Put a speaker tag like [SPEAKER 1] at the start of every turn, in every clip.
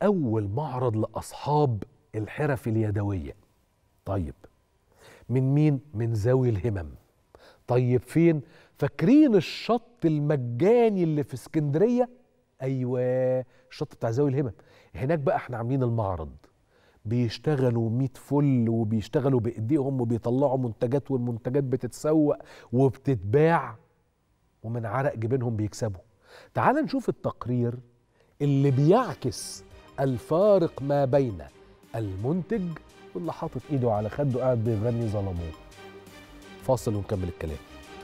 [SPEAKER 1] أول معرض لأصحاب الحرف اليدوية طيب من مين؟ من ذوي الهمم طيب فين؟ فاكرين الشط المجاني اللي في اسكندرية؟ أيوة الشط بتاع ذوي الهمم هناك بقى احنا عاملين المعرض بيشتغلوا 100 فل وبيشتغلوا بايديهم وبيطلعوا منتجات والمنتجات بتتسوق وبتتباع ومن عرق جبينهم بيكسبوا تعال نشوف التقرير اللي بيعكس الفارق ما بين المنتج واللي حاطط ايده على خده قاعد بيغني ظلموه فاصل ونكمل الكلام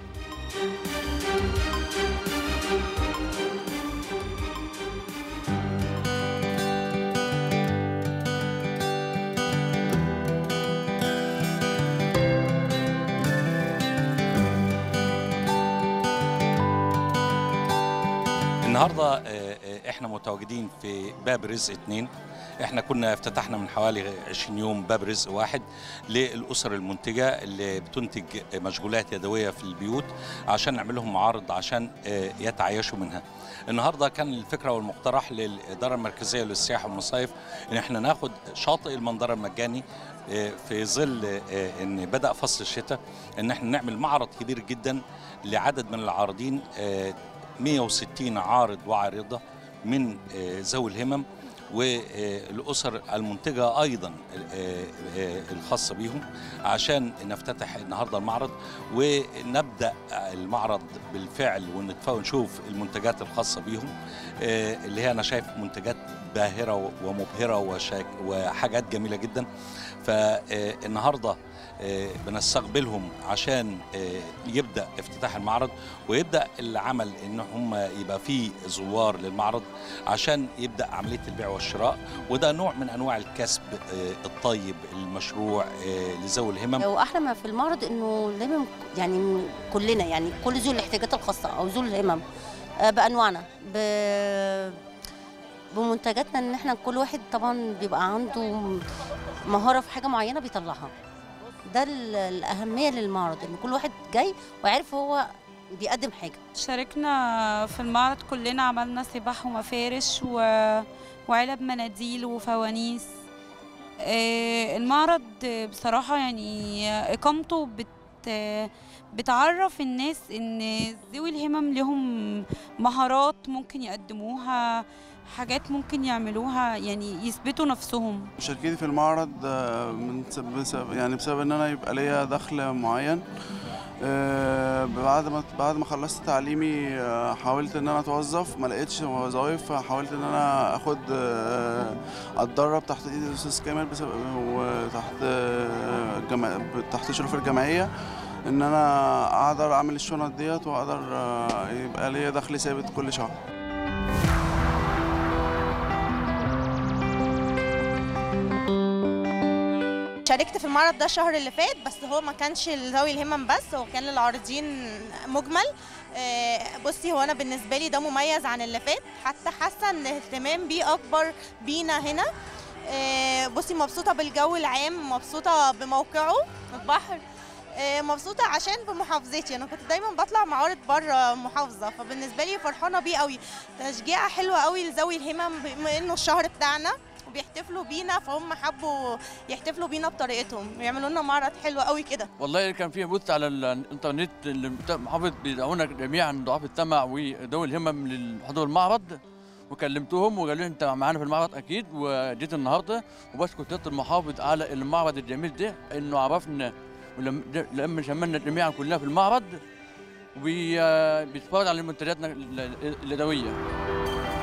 [SPEAKER 2] النهارده آه، آه، احنا متواجدين في باب رزق اتنين احنا كنا افتتحنا من حوالي 20 يوم باب رزق واحد للاسر المنتجه اللي بتنتج مشغولات يدويه في البيوت عشان نعمل لهم معارض عشان آه، يتعايشوا منها. النهارده كان الفكره والمقترح للاداره المركزيه للسياحه والمصايف ان احنا ناخد شاطئ المنظره المجاني آه، في ظل آه، ان بدا فصل الشتاء ان احنا نعمل معرض كبير جدا لعدد من العارضين آه، 160 عارض وعارضه من آه، ذوي الهمم والاسر المنتجه ايضا آه، آه، الخاصه بيهم عشان نفتتح النهارده المعرض ونبدا المعرض بالفعل ونتف- ونشوف المنتجات الخاصه بيهم آه، اللي هي انا شايف منتجات باهره ومبهره وشاك- وحاجات جميله جدا فالنهارده آه، بنستقبلهم عشان آه، يبدا افتتاح المعرض ويبدا العمل ان هم يبقى فيه زوار للمعرض عشان يبدا عمليه البيع والشراء وده نوع من انواع الكسب آه، الطيب المشروع آه، لذوي الهمم
[SPEAKER 3] واحلى ما في المعرض انه لازم يعني كلنا يعني كل ذوي الاحتياجات الخاصه او ذوي الهمم آه، بانواعنا ب... بمنتجاتنا ان احنا كل واحد طبعا بيبقى عنده مهاره في حاجه معينه بيطلعها ده ال- الاهميه للمعرض ان كل واحد جاي وعارف هو بيقدم حاجه
[SPEAKER 4] شاركنا في المعرض كلنا عملنا سباح ومفارش و... وعلب مناديل وفوانيس آه، المعرض بصراحة يعني إقامته بت بتعرف الناس إن ذوي الهمم لهم مهارات ممكن يقدموها حاجات ممكن يعملوها يعني يثبتوا نفسهم
[SPEAKER 5] مشاركتي في المعرض آه، من سب- بسبب يعني بسبب ان انا يبقى ليا دخل معين آه، بعد ما بعد ما خلصت تعليمي آه، حاولت ان انا اتوظف ما لقيتش وظايف فحاولت ان انا اخد آه، اتدرب تحت ايد الاستاذ كامل بسبب وتحت آه، جما- تحت شرف الجمعيه ان انا اقدر اعمل الشنط ديت واقدر آه، يبقى ليا دخل ثابت كل شهر
[SPEAKER 6] شاركت في المعرض ده الشهر اللي فات بس هو ما كانش لذوي الهمم بس هو كان للعارضين مجمل آه، بصي هو انا بالنسبه لي ده مميز عن اللي فات حتى حاسه ان الاهتمام بيه اكبر بينا هنا آه، بصي مبسوطه بالجو العام مبسوطه بموقعه البحر آه، مبسوطه عشان بمحافظتي انا كنت دايما بطلع معارض بره محافظه فبالنسبه لي فرحانه بيه قوي تشجيع حلو قوي لذوي الهمم بما انه الشهر بتاعنا وبيحتفلوا بينا فهم حبوا يحتفلوا بينا بطريقتهم ويعملوا لنا معرض حلو قوي كده
[SPEAKER 7] والله كان في بث على الانترنت اللي بتا- محافظ بيدعونا جميعا ضعاف السمع وذوي الهمم للحضور المعرض وكلمتهم وقالوا لي انت معانا في المعرض اكيد وجيت النهارده وبشكر سياده المحافظ على المعرض الجميل ده انه عرفنا ولما لما شملنا جميعا كلنا في المعرض وبيتفرج على منتجاتنا ال- ال- اليدويه